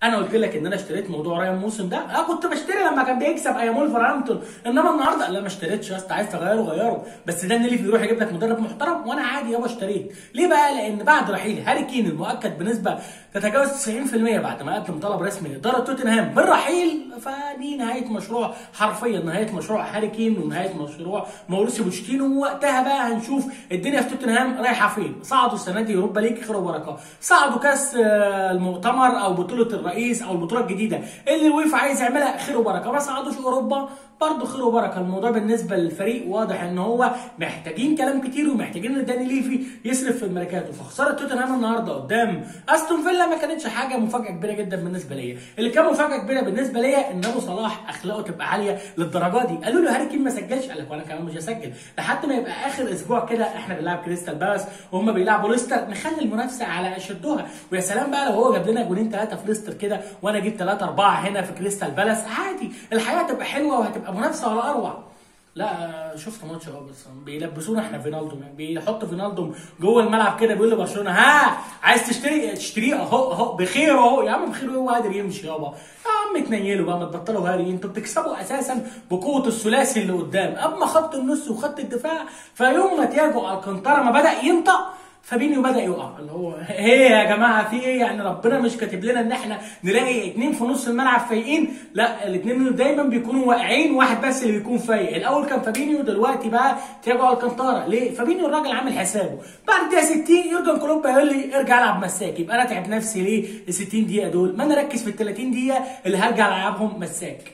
انا قلت لك ان انا اشتريت موضوع رايان موسم ده انا كنت بشتري لما كان بيكسب ايام ولفرهامبتون انما النهارده لا ما اشتريتش يا اسطى عايز تغيره غيره بس ده اللي يروح يجيب لك مدرب محترم وانا عادي يابا اشتريت ليه بقى لان بعد رحيل هاري كين المؤكد بنسبه تتجاوز 90% بعد ما قدم طلب رسمي لاداره توتنهام بالرحيل فدي نهايه مشروع حرفيا نهايه مشروع هاري كين ونهايه مشروع ماوريسيو بوتشيتينو ووقتها بقى هنشوف الدنيا في توتنهام رايحه فين صعدوا السنه دي اوروبا ليج خير وبركه صعدوا كاس آه، المؤتمر او بطوله الرئيس او البطوله الجديده اللي الويفا عايز يعملها خير وبركه ما صعدوش اوروبا برضه خير وبركه الموضوع بالنسبه للفريق واضح ان هو محتاجين كلام كتير ومحتاجين ان داني ليفي يصرف في الميركاتو فخساره توتنهام النهارده قدام استون فيلا ما كانتش حاجه مفاجاه كبيره جدا بالنسبه ليا اللي كان مفاجاه كبيره بالنسبه ليا ان ابو صلاح اخلاقه تبقى عاليه للدرجه دي قالوا له هاري كين ما سجلش قال لك وانا كمان مش هسجل لحد ما يبقى اخر اسبوع كده احنا بنلعب كريستال بالاس وهم بيلعبوا ليستر نخلي المنافسه على اشدها ويا سلام بقى لو هو جاب لنا جولين ثلاثه في ليستر كده وانا جبت ثلاثه اربعه هنا في كريستال بالاس عادي الحياه هتبقى حلوه وهتبقى منافسه على اروع لا شفت ماتش اه بس بيلبسونا احنا فينالدوم يعني بيحط فينالدوم جوه الملعب كده بيقول لبرشلونه ها عايز تشتري تشتريه اهو اهو بخير اهو يا عم بخير هو قادر يمشي يابا يا عم تنيلوا بقى ما تبطلوا هاري انتوا بتكسبوا اساسا بقوه الثلاثي اللي قدام اما خط النص وخط الدفاع فيوم ما تياجو الكانتارا ما بدا ينطق فابينيو بدا يقع اللي هو ايه يا جماعه في ايه يعني ربنا مش كاتب لنا ان احنا نلاقي اتنين في نص الملعب فايقين لا الاتنين دايما بيكونوا واقعين واحد بس اللي بيكون فايق الاول كان فابينيو دلوقتي بقى تياجو الكانتارا ليه فابينيو الراجل عامل حسابه بعد الدقيقه 60 يورجن كلوب هيقول لي ارجع العب مساك يبقى انا اتعب نفسي ليه ال 60 دقيقه دول ما انا اركز في ال 30 دقيقه اللي هرجع العبهم مساك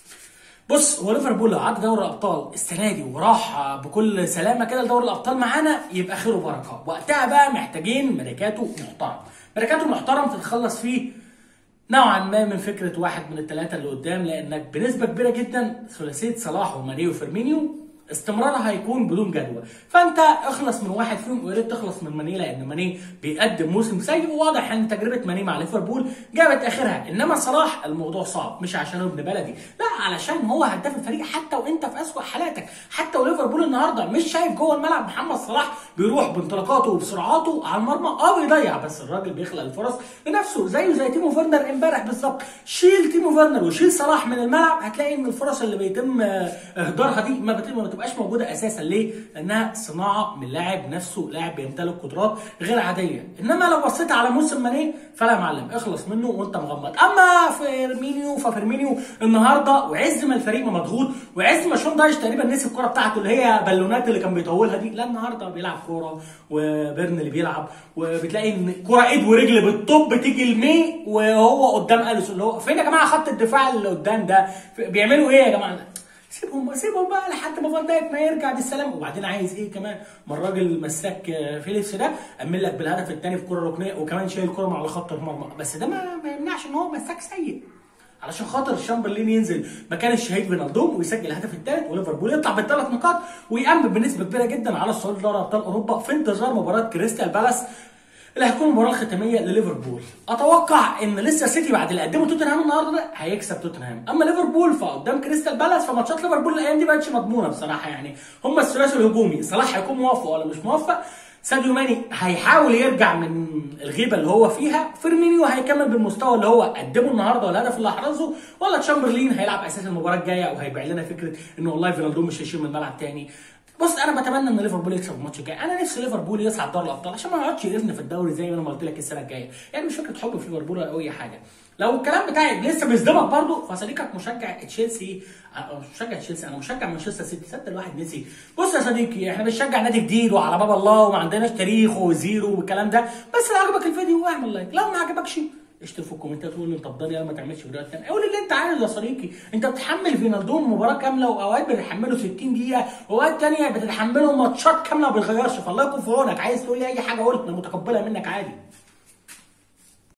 بص هو ليفربول لو عدى دوري الابطال السنه دي وراح بكل سلامه كده لدوري الابطال معانا يبقى خير وبركه وقتها بقى محتاجين ميركاتو محترم ميركاتو محترم تتخلص فيه نوعا ما من فكره واحد من الثلاثه اللي قدام لانك بنسبه كبيره جدا ثلاثيه صلاح وماني وفيرمينيو استمرارها هيكون بدون جدوى فانت اخلص من واحد فيهم ويا ريت تخلص من ماني لان ماني بيقدم موسم سيء وواضح ان تجربه ماني مع ليفربول جابت اخرها انما صلاح الموضوع صعب مش عشان ابن بلدي لا علشان هو هداف الفريق حتى وانت في اسوء حالاتك حتى وليفربول النهارده مش شايف جوه الملعب محمد صلاح بيروح بانطلاقاته وبسرعاته على المرمى اه بيضيع بس الراجل بيخلق الفرص لنفسه زيه زي تيمو فيرنر امبارح بالظبط شيل تيمو فيرنر وشيل صلاح من الملعب هتلاقي ان الفرص اللي بيتم آه، اهدارها دي ما بت- ما بتبقاش موجوده اساسا ليه؟ لانها صناعه من لاعب نفسه لاعب بيمتلك قدرات غير عاديه انما لو بصيت على موسم ماني فلا يا معلم اخلص منه وانت مغمض اما فيرمينيو ففيرمينيو النهارده وعز ما الفريق ما مضغوط وعز ما شون دايش تقريبا نسي الكره بتاعته اللي هي بالونات اللي كان بيطولها دي لا النهارده بيلعب كوره وبيرن اللي بيلعب وبتلاقي ان كوره ايد ورجل بالطب تيجي لمي وهو قدام اليسون اللي هو فين يا جماعه خط الدفاع اللي قدام ده بيعملوا ايه يا جماعه سيبهم سيبهم بقى لحد ما فان دايك ما يرجع بالسلام وبعدين عايز ايه كمان ما الراجل مساك آه، فيليكس ده امن لك بالهدف الثاني في كره ركنيه وكمان شايل كره مع خط المرمى بس ده ما, ما يمنعش ان هو مساك سيء علشان خاطر شامبرلين ينزل مكان الشهيد فينالدوم ويسجل الهدف الثالث وليفربول يطلع بالثلاث نقاط ويأمن بنسبه كبيره جدا على الصعود لدوري ابطال اوروبا في انتظار مباراه كريستال بالاس اللي هتكون المباراه الختاميه لليفربول اتوقع ان لسه سيتي بعد اللي قدمه توتنهام النهارده ده هيكسب توتنهام اما ليفربول فقدام كريستال بالاس فماتشات ليفربول الايام دي بقتش مضمونه بصراحه يعني هم الثلاثي الهجومي صلاح هيكون موفق ولا مش موفق ساديو ماني هيحاول يرجع من الغيبه اللي هو فيها فيرمينيو هيكمل بالمستوى اللي هو قدمه النهارده والهدف اللي احرزه ولا تشامبرلين هيلعب اساس المباراه الجايه وهيبيع لنا فكره ان والله فينالدو مش هيشيل من الملعب تاني بص انا بتمنى ان ليفربول يكسب الماتش الجاي انا نفسي ليفربول يصعد دوري الابطال عشان ما يقعدش يقرفنا في الدوري زي ما انا ما قلت لك السنه الجايه يعني مش فكره حب في ليفربول او اي حاجه لو الكلام بتاعي لسه بيصدمك برضه فصديقك مشجع تشيلسي أو مش مشجع تشيلسي انا مشجع مانشستر سيتي صدق الواحد نسي بص يا صديقي احنا بنشجع نادي جديد وعلى باب الله وما عندناش تاريخ وزيرو والكلام ده بس لو عجبك الفيديو اعمل لايك لو ما عجبكش اشترك في الكومنتات وقول لي انت فضاني ما تعملش فيديوهات تانية قول اللي انت عايزه يا صديقي انت بتحمل فينالدوم مباراه كامله واوقات بتحمله 60 دقيقه واوقات تانية بتتحمله ماتشات كامله ما بيغيرش فالله يكون في عونك عايز تقول لي اي حاجه قول انا متقبلها منك عادي